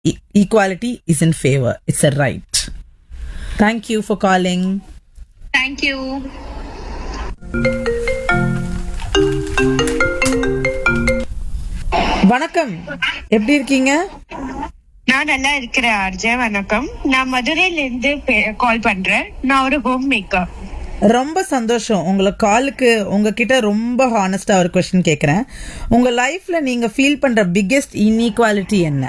e- equality is in favor. It's a right. Thank you for calling. Thank you வணக்கம் எப்படி இருக்கீங்க நான் நல்லா இருக்கிறேன் அர்ஜய் வணக்கம் நான் மதுரையில இருந்து கால் பண்றேன் நான் ஒரு ஹோம் மேக்கர் ரொம்ப சந்தோஷம் உங்களை காலுக்கு உங்ககிட்ட ரொம்ப ஹானஸ்டா ஒரு கொஸ்டின் கேக்குறேன் உங்க லைஃப்ல நீங்க ஃபீல் பண்ற பிக்கெஸ்ட் இன்இக்வாலிட்டி என்ன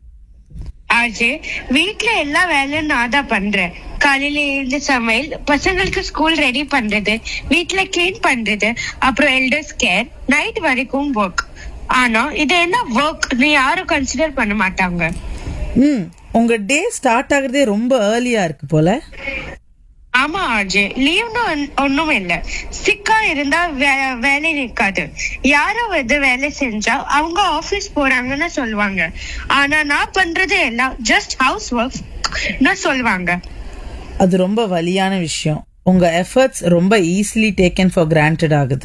அஜய் வீட்ல எல்லா வேலையும் நான் தான் பண்றேன் காலையில எழுந்து சமையல் பசங்களுக்கு ஸ்கூல் ரெடி பண்றது வீட்ல கிளீன் பண்றது அப்புறம் எல்டர்ஸ் கேர் நைட் வரைக்கும் ஒர்க் ஆனா இது என்ன ஒர்க் நீ யாரும் கன்சிடர் பண்ண மாட்டாங்க ம் உங்க டே ஸ்டார்ட் ஆகுறதே ரொம்ப ஏர்லியா இருக்கு போல ஆமா அஜய் லீவ்னு ஒண்ணும் இல்ல சிக்கா இருந்தா வே- வேலை நிக்காது யாரோ வந்து வேலை செஞ்சா அவங்க ஆபீஸ் போறாங்கன்னு சொல்லுவாங்க ஆனா நான் பண்றது எல்லாம் ஜஸ்ட் ஹவுஸ் ஒர்க் சொல்லுவாங்க அது ரொம்ப வலியான விஷயம் உங்க எஃபர்ட்ஸ் ரொம்ப ஈஸிலி டேக்கன் ஃபார் கிராண்டட் ஆகுது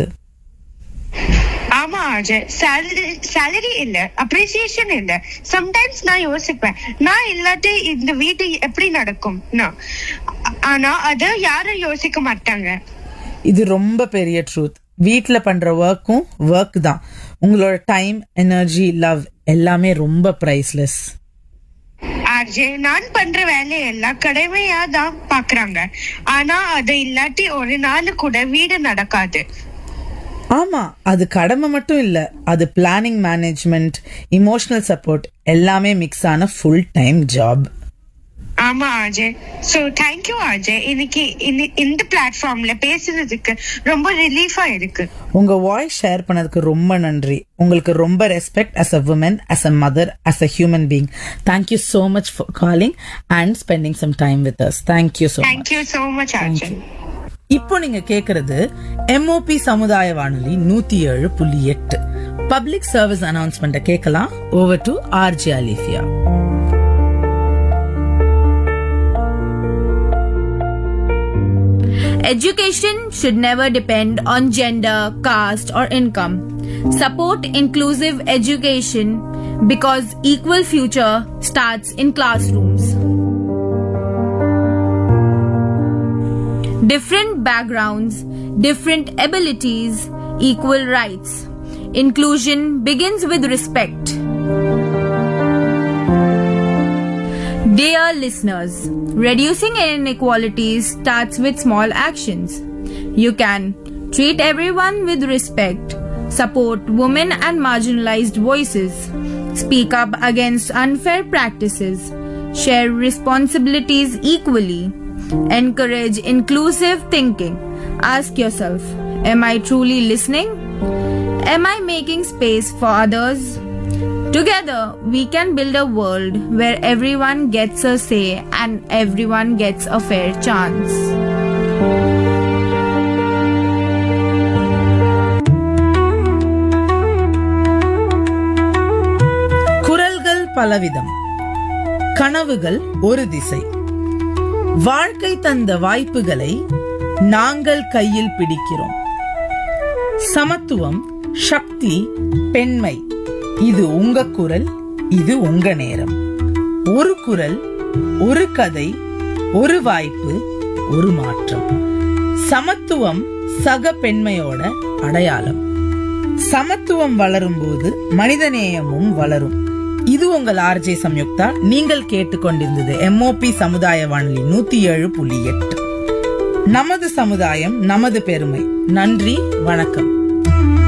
ஆமா அஜய் சேலரி சேலரி இல்ல அப்ரிசியேஷன் இல்ல சம்டைம்ஸ் நான் யோசிப்பேன் நான் இல்லாட்டி இந்த வீட்டு எப்படி நடக்கும் ஆனா அது யாரும் யோசிக்க மாட்டாங்க இது ரொம்ப பெரிய ட்ரூத் வீட்ல பண்ற ஒர்க்கும் ஒர்க் தான் உங்களோட டைம் எனர்ஜி லவ் எல்லாமே ரொம்ப பிரைஸ்லெஸ் ஆர்ஜே நான் பண்ற வேலையெல்லாம் கடமையா தான் பாக்குறாங்க ஆனா அது இல்லாட்டி ஒரு நாள் கூட வீடு நடக்காது ஆமா அது கடமை மட்டும் இல்ல அது பிளானிங் மேனேஜ்மெண்ட் இமோஷனல் சப்போர்ட் எல்லாமே மிக்ஸ் ஆன ஃபுல் டைம் ஜாப் ஆமா அஜய் சோ தேங்க்யூ அஜய் இன்னைக்கு இந்த- இந்த பிளாட்ஃபார்ம்ல பேசுனதுக்கு ரொம்ப ரிலீஃபா இருக்கு உங்க வாய்ஸ் ஷேர் பண்ணதுக்கு ரொம்ப நன்றி உங்களுக்கு ரொம்ப respect as a woman as a mother as a human being thank you so much for calling and spending some time with us thank you so much thank you so much Ajay இப்போ நீங்க கேக்குறது எம்ஓபி சமுதாய வானொலி நூத்தி ஏழு புள்ளி எட்டு பப்ளிக் சர்வீஸ் அனௌன்ஸ்மெண்ட் கேட்கலாம் over to RJ Alifiya Education should never depend on gender, caste, or income. Support inclusive education because equal future starts in classrooms. Different backgrounds, different abilities, equal rights. Inclusion begins with respect. Dear listeners, reducing inequalities starts with small actions. You can treat everyone with respect, support women and marginalized voices, speak up against unfair practices, share responsibilities equally, encourage inclusive thinking. Ask yourself, am I truly listening? Am I making space for others? Together, we can build a world where everyone gets a say and everyone gets a fair chance. குரல்கள் பலவிதம் கனவுகள் ஒரு திசை வாழ்க்கை தந்த வாய்ப்புகளை நாங்கள் கையில் பிடிக்கிறோம் சமத்துவம் சக்தி பெண்மை இது உங்க குரல் இது உங்க நேரம் ஒரு குரல் ஒரு கதை ஒரு வாய்ப்பு ஒரு மாற்றம் சமத்துவம் சக பெண்மையோட அடையாளம் சமத்துவம் வளரும் போது மனிதநேயமும் வளரும் இது உங்கள் ஆர்ஜே சம்யுக்தா நீங்கள் கேட்டுக்கொண்டிருந்தது எம்ஓபி சமுதாய வானொலி நூத்தி ஏழு புள்ளி எட்டு நமது சமுதாயம் நமது பெருமை நன்றி வணக்கம்